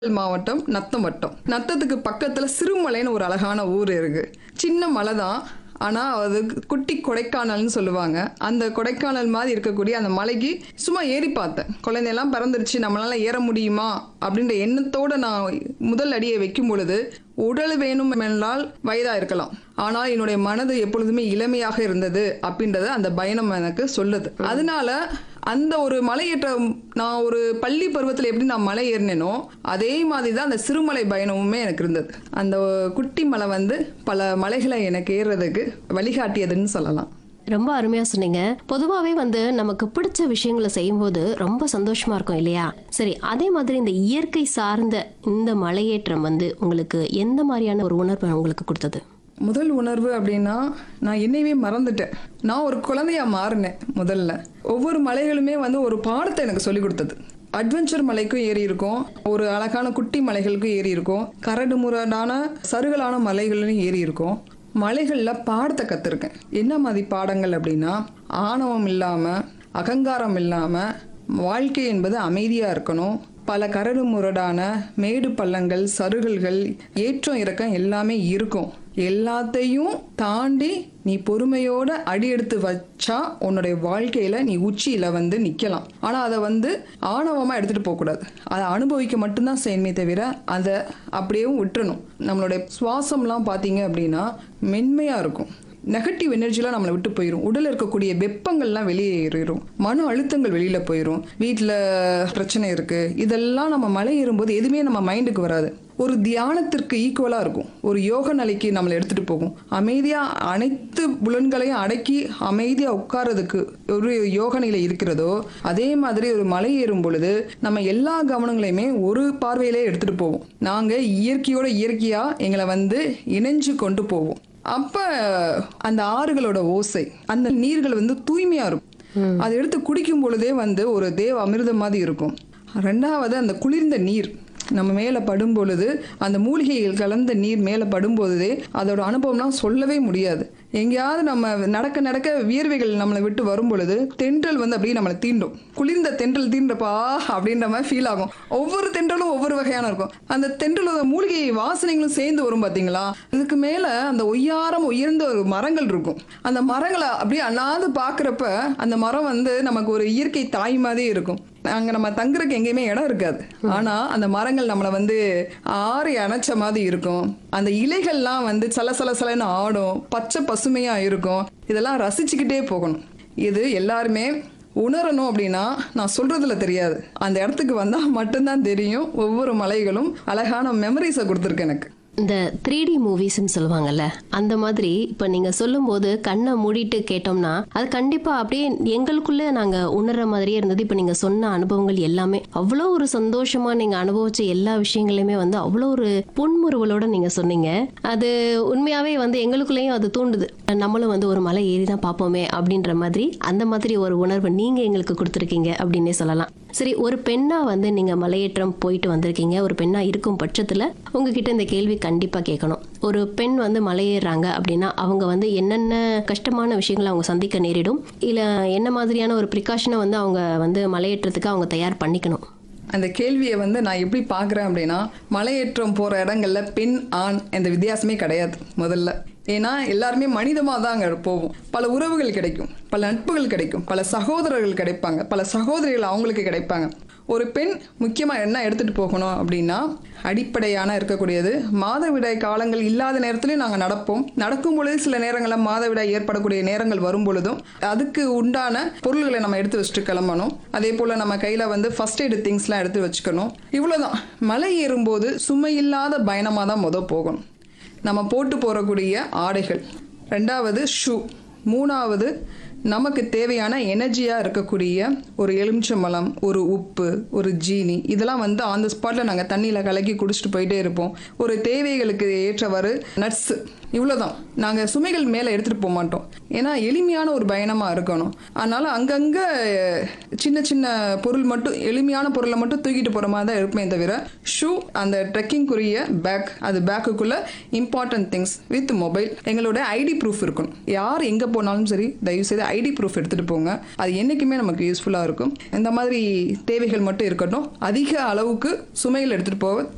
மாவட்டம் நத்தம் வட்டம் நத்தத்துக்கு பக்கத்துல சிறுமலைன்னு ஒரு அழகான ஊர் இருக்கு சின்ன மலை தான் ஆனா அது குட்டி கொடைக்கானல்னு சொல்லுவாங்க அந்த கொடைக்கானல் மாதிரி இருக்கக்கூடிய அந்த மலைக்கு சும்மா ஏறி பார்த்தேன் குழந்தையெல்லாம் பிறந்துருச்சு நம்மளால ஏற முடியுமா அப்படின்ற எண்ணத்தோட நான் முதல் அடியை வைக்கும் பொழுது உடல் வேணும் என்றால் வயதா இருக்கலாம் ஆனால் என்னுடைய மனது எப்பொழுதுமே இளமையாக இருந்தது அப்படின்றத அந்த பயணம் எனக்கு சொல்லுது அதனால அந்த ஒரு மலையேற்றம் நான் ஒரு பள்ளி பருவத்தில் எப்படி நான் மலை ஏறினேனோ அதே மாதிரி தான் அந்த சிறுமலை பயணமுமே எனக்கு இருந்தது அந்த குட்டி மலை வந்து பல மலைகளை எனக்கு ஏறுறதுக்கு வழிகாட்டியதுன்னு சொல்லலாம் ரொம்ப அருமையா சொன்னீங்க பொதுவாவே வந்து நமக்கு பிடிச்ச விஷயங்களை செய்யும்போது ரொம்ப சந்தோஷமா இருக்கும் இல்லையா சரி அதே மாதிரி இந்த இயற்கை சார்ந்த இந்த மலையேற்றம் வந்து உங்களுக்கு எந்த மாதிரியான ஒரு உணர்வு உங்களுக்கு கொடுத்தது முதல் உணர்வு அப்படின்னா நான் என்னையவே மறந்துட்டேன் நான் ஒரு குழந்தையா மாறினேன் முதல்ல ஒவ்வொரு மலைகளுமே வந்து ஒரு பாடத்தை எனக்கு சொல்லி கொடுத்தது அட்வென்ச்சர் மலைக்கும் ஏறி இருக்கும் ஒரு அழகான குட்டி மலைகளுக்கும் ஏறி இருக்கும் கரடு முரடான சருகலான மலைகள்லையும் ஏறி இருக்கும் மலைகளில் பாடத்தை கற்றுருக்கேன் என்ன மாதிரி பாடங்கள் அப்படின்னா ஆணவம் இல்லாமல் அகங்காரம் இல்லாமல் வாழ்க்கை என்பது அமைதியாக இருக்கணும் பல கரடு முரடான மேடு பள்ளங்கள் சருகல்கள் ஏற்றம் இறக்கம் எல்லாமே இருக்கும் எல்லாத்தையும் தாண்டி நீ பொறுமையோட அடி எடுத்து வச்சா உன்னுடைய வாழ்க்கையில நீ உச்சியில வந்து நிக்கலாம் ஆனா அதை வந்து ஆணவமா எடுத்துட்டு போக கூடாது அதை அனுபவிக்க மட்டும்தான் செய்யணுமே தவிர அதை அப்படியே விட்டுறணும் நம்மளுடைய சுவாசம்லாம் பார்த்தீங்க அப்படின்னா மென்மையா இருக்கும் நெகட்டிவ் எனர்ஜிலாம் நம்மளை விட்டு போயிடும் உடல்ல இருக்கக்கூடிய வெப்பங்கள்லாம் வெளியே ஏறிடும் மன அழுத்தங்கள் வெளியில போயிடும் வீட்டில் பிரச்சனை இருக்கு இதெல்லாம் நம்ம மலை ஏறும்போது எதுவுமே நம்ம மைண்டுக்கு வராது ஒரு தியானத்திற்கு ஈக்குவலாக இருக்கும் ஒரு யோக நிலைக்கு நம்மளை எடுத்துட்டு போகும் அமைதியாக அனைத்து புலன்களையும் அடக்கி அமைதியாக உட்கார்றதுக்கு ஒரு யோக நிலை இருக்கிறதோ அதே மாதிரி ஒரு மலை ஏறும் பொழுது நம்ம எல்லா கவனங்களையுமே ஒரு பார்வையிலே எடுத்துட்டு போவோம் நாங்கள் இயற்கையோட இயற்கையாக எங்களை வந்து இணைஞ்சு கொண்டு போவோம் அப்ப அந்த ஆறுகளோட ஓசை அந்த நீர்கள் வந்து தூய்மையா இருக்கும் அதை எடுத்து குடிக்கும் பொழுதே வந்து ஒரு தேவ அமிர்தம் மாதிரி இருக்கும் ரெண்டாவது அந்த குளிர்ந்த நீர் நம்ம மேலே படும் பொழுது அந்த மூலிகைகள் கலந்த நீர் மேலே படும்போதே அதோட அனுபவம்லாம் சொல்லவே முடியாது எங்கேயாவது நம்ம நடக்க நடக்க வியர்வைகள் நம்மளை விட்டு வரும் பொழுது தென்றல் வந்து அப்படியே நம்மளை தீண்டும் குளிர்ந்த தென்றல் தீண்டப்பா அப்படின்ற மாதிரி ஃபீல் ஆகும் ஒவ்வொரு தென்றலும் ஒவ்வொரு வகையான இருக்கும் அந்த தென்றலோட மூலிகை வாசனைகளும் சேர்ந்து வரும் பார்த்தீங்களா இதுக்கு மேலே அந்த ஒய்யாரம் உயர்ந்த ஒரு மரங்கள் இருக்கும் அந்த மரங்களை அப்படியே அண்ணாந்து பார்க்குறப்ப அந்த மரம் வந்து நமக்கு ஒரு இயற்கை தாய் மாதிரி இருக்கும் அங்கே நம்ம தங்குறதுக்கு எங்கேயுமே இடம் இருக்காது ஆனால் அந்த மரங்கள் நம்மளை வந்து ஆறி அணைச்ச மாதிரி இருக்கும் அந்த இலைகள்லாம் வந்து சல சலன்னு ஆடும் பச்சை பசுமையாக இருக்கும் இதெல்லாம் ரசிச்சுக்கிட்டே போகணும் இது எல்லாருமே உணரணும் அப்படின்னா நான் சொல்றதுல தெரியாது அந்த இடத்துக்கு வந்தால் மட்டும்தான் தெரியும் ஒவ்வொரு மலைகளும் அழகான மெமரிஸை கொடுத்துருக்கு எனக்கு இந்த த்ரீ டி மூவிஸ்ன்னு சொல்லுவாங்கல்ல அந்த மாதிரி இப்போ நீங்கள் சொல்லும்போது கண்ணை மூடிட்டு கேட்டோம்னா அது கண்டிப்பாக அப்படியே எங்களுக்குள்ளே நாங்கள் உணர்ற மாதிரியே இருந்தது இப்போ நீங்கள் சொன்ன அனுபவங்கள் எல்லாமே அவ்வளோ ஒரு சந்தோஷமாக நீங்கள் அனுபவிச்ச எல்லா விஷயங்களையுமே வந்து அவ்வளோ ஒரு புன்முறுவலோட நீங்கள் சொன்னீங்க அது உண்மையாகவே வந்து எங்களுக்குள்ளேயும் அது தூண்டுது நம்மளும் வந்து ஒரு மலை ஏறி தான் பார்ப்போமே அப்படின்ற மாதிரி அந்த மாதிரி ஒரு உணர்வு நீங்கள் எங்களுக்கு கொடுத்துருக்கீங்க அப்படின்னே சொல்லலாம் சரி ஒரு பெண்ணாக வந்து நீங்கள் மலையேற்றம் போயிட்டு வந்திருக்கீங்க ஒரு பெண்ணாக இருக்கும் பட்சத்தில் உங்ககிட்ட இந்த கேள்வி கண்டிப்பாக கேட்கணும் ஒரு பெண் வந்து மலையேறாங்க அப்படின்னா அவங்க வந்து என்னென்ன கஷ்டமான விஷயங்களை அவங்க சந்திக்க நேரிடும் இல்லை என்ன மாதிரியான ஒரு ப்ரிகாஷனை வந்து அவங்க வந்து மலையேற்றத்துக்கு அவங்க தயார் பண்ணிக்கணும் அந்த கேள்வியை வந்து நான் எப்படி பார்க்குறேன் அப்படின்னா மலையேற்றம் போகிற இடங்கள்ல பெண் ஆண் இந்த வித்தியாசமே கிடையாது முதல்ல ஏன்னா எல்லாருமே மனிதமாக தான் அங்கே போவோம் பல உறவுகள் கிடைக்கும் பல நட்புகள் கிடைக்கும் பல சகோதரர்கள் கிடைப்பாங்க பல சகோதரிகள் அவங்களுக்கு கிடைப்பாங்க ஒரு பெண் முக்கியமாக என்ன எடுத்துகிட்டு போகணும் அப்படின்னா அடிப்படையான இருக்கக்கூடியது மாதவிடாய் காலங்கள் இல்லாத நேரத்துலையும் நாங்கள் நடப்போம் நடக்கும் பொழுது சில நேரங்களில் மாதவிடாய் ஏற்படக்கூடிய நேரங்கள் வரும் பொழுதும் அதுக்கு உண்டான பொருள்களை நம்ம எடுத்து வச்சுட்டு கிளம்பணும் அதே போல் நம்ம கையில் வந்து ஃபர்ஸ்ட் எய்டு திங்ஸ்லாம் எடுத்து வச்சுக்கணும் இவ்வளோதான் மலை ஏறும்போது சுமை இல்லாத பயணமாக தான் முத போகணும் நம்ம போட்டு போகக்கூடிய ஆடைகள் ரெண்டாவது ஷூ மூணாவது நமக்கு தேவையான எனர்ஜியாக இருக்கக்கூடிய ஒரு எலுமிச்சம்பழம் ஒரு உப்பு ஒரு ஜீனி இதெல்லாம் வந்து ஆன் த ஸ்பாட்டில் நாங்கள் தண்ணியில் கலக்கி குடிச்சிட்டு போயிட்டே இருப்போம் ஒரு தேவைகளுக்கு ஏற்றவாறு நட்ஸு இவ்வளோதான் நாங்கள் சுமைகள் மேலே எடுத்துகிட்டு போக மாட்டோம் ஏன்னா எளிமையான ஒரு பயணமாக இருக்கணும் அதனால் அங்கங்கே சின்ன சின்ன பொருள் மட்டும் எளிமையான பொருளை மட்டும் தூக்கிட்டு போகிற மாதிரி தான் இருப்பேன் தவிர ஷூ அந்த ட்ரெக்கிங்குரிய பேக் அது பேக்குக்குள்ளே இம்பார்ட்டன்ட் திங்ஸ் வித் மொபைல் எங்களோட ஐடி ப்ரூஃப் இருக்கணும் யார் எங்கே போனாலும் சரி தயவுசெய்து ஐடி ப்ரூஃப் எடுத்துகிட்டு போங்க அது என்றைக்குமே நமக்கு யூஸ்ஃபுல்லாக இருக்கும் இந்த மாதிரி தேவைகள் மட்டும் இருக்கட்டும் அதிக அளவுக்கு சுமைகள் எடுத்துகிட்டு போக